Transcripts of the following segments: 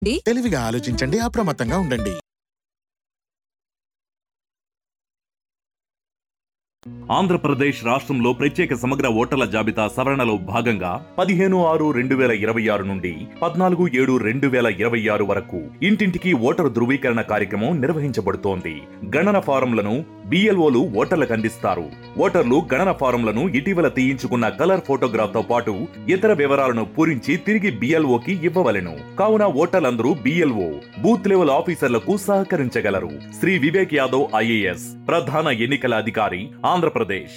తెలివిగా ఆలోచించండి అప్రమత్తంగా ఉండండి ఆంధ్రప్రదేశ్ రాష్ట్రంలో ప్రత్యేక సమగ్ర ఓటర్ల జాబితా సవరణలో భాగంగా పదిహేను ఆరు రెండు వేల ఇరవై ఆరు నుండి పద్నాలుగు ఏడు రెండు వేల ఇరవై ఆరు వరకు ఇంటింటికి ఓటరు ధృవీకరణ కార్యక్రమం నిర్వహించబడుతోంది గణన ఫారంలను బిఎల్ఓలు ఓటర్లకు అందిస్తారు ఓటర్లు గణన ఫారంలను ఇటీవల తీయించుకున్న కలర్ ఫోటోగ్రాఫ్ తో పాటు ఇతర వివరాలను పూరించి తిరిగి బిఎల్ఓకి ఇవ్వవలెను కావున ఓటర్లందరూ బిఎల్ఓ బూత్ లెవెల్ ఆఫీసర్లకు సహకరించగలరు శ్రీ వివేక్ యాదవ్ ఐఏఎస్ ప్రధాన ఎన్నికల అధికారి ఆంధ్రప్రదేశ్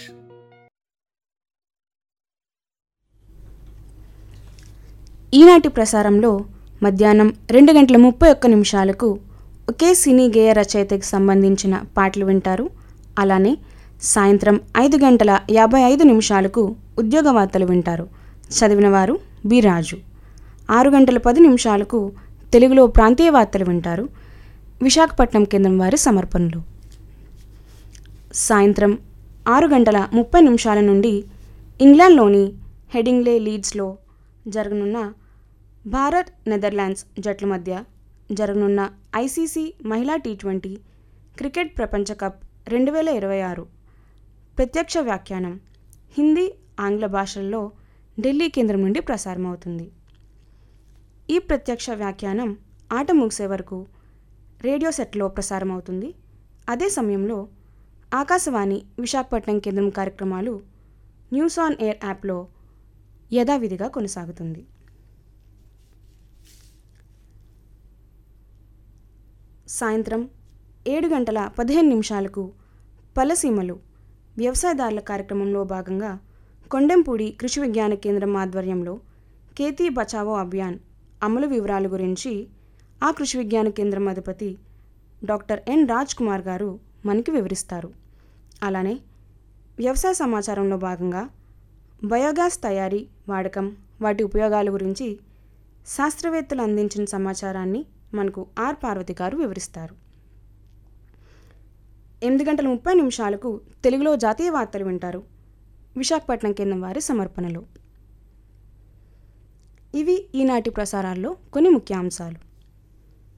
ఈనాటి ప్రసారంలో మధ్యాహ్నం రెండు గంటల ముప్పై ఒక్క నిమిషాలకు ఒకే సినీ గేయ రచయితకి సంబంధించిన పాటలు వింటారు అలానే సాయంత్రం ఐదు గంటల యాభై ఐదు నిమిషాలకు ఉద్యోగ వార్తలు వింటారు చదివిన వారు బి రాజు ఆరు గంటల పది నిమిషాలకు తెలుగులో ప్రాంతీయ వార్తలు వింటారు విశాఖపట్నం కేంద్రం వారి సమర్పణలు సాయంత్రం ఆరు గంటల ముప్పై నిమిషాల నుండి ఇంగ్లాండ్లోని హెడింగ్లే లీడ్స్లో జరగనున్న భారత్ నెదర్లాండ్స్ జట్ల మధ్య జరగనున్న ఐసీసీ మహిళా టీ ట్వంటీ క్రికెట్ ప్రపంచ కప్ రెండు వేల ఇరవై ఆరు ప్రత్యక్ష వ్యాఖ్యానం హిందీ ఆంగ్ల భాషల్లో ఢిల్లీ కేంద్రం నుండి ప్రసారమవుతుంది ఈ ప్రత్యక్ష వ్యాఖ్యానం ఆట ముగిసే వరకు రేడియో సెట్లో ప్రసారమవుతుంది అదే సమయంలో ఆకాశవాణి విశాఖపట్నం కేంద్రం కార్యక్రమాలు న్యూస్ ఆన్ ఎయిర్ యాప్లో యథావిధిగా కొనసాగుతుంది సాయంత్రం ఏడు గంటల పదిహేను నిమిషాలకు పలసీమలు వ్యవసాయదారుల కార్యక్రమంలో భాగంగా కొండెంపూడి కృషి విజ్ఞాన కేంద్రం ఆధ్వర్యంలో కేతీ బచావో అభియాన్ అమలు వివరాల గురించి ఆ కృషి విజ్ఞాన కేంద్రం అధిపతి డాక్టర్ ఎన్ రాజ్ కుమార్ గారు మనకి వివరిస్తారు అలానే వ్యవసాయ సమాచారంలో భాగంగా బయోగ్యాస్ తయారీ వాడకం వాటి ఉపయోగాల గురించి శాస్త్రవేత్తలు అందించిన సమాచారాన్ని మనకు ఆర్ పార్వతి గారు వివరిస్తారు ఎనిమిది గంటల ముప్పై నిమిషాలకు తెలుగులో జాతీయ వార్తలు వింటారు విశాఖపట్నం కేంద్రం వారి సమర్పణలో ఇవి ఈనాటి ప్రసారాల్లో కొన్ని ముఖ్యాంశాలు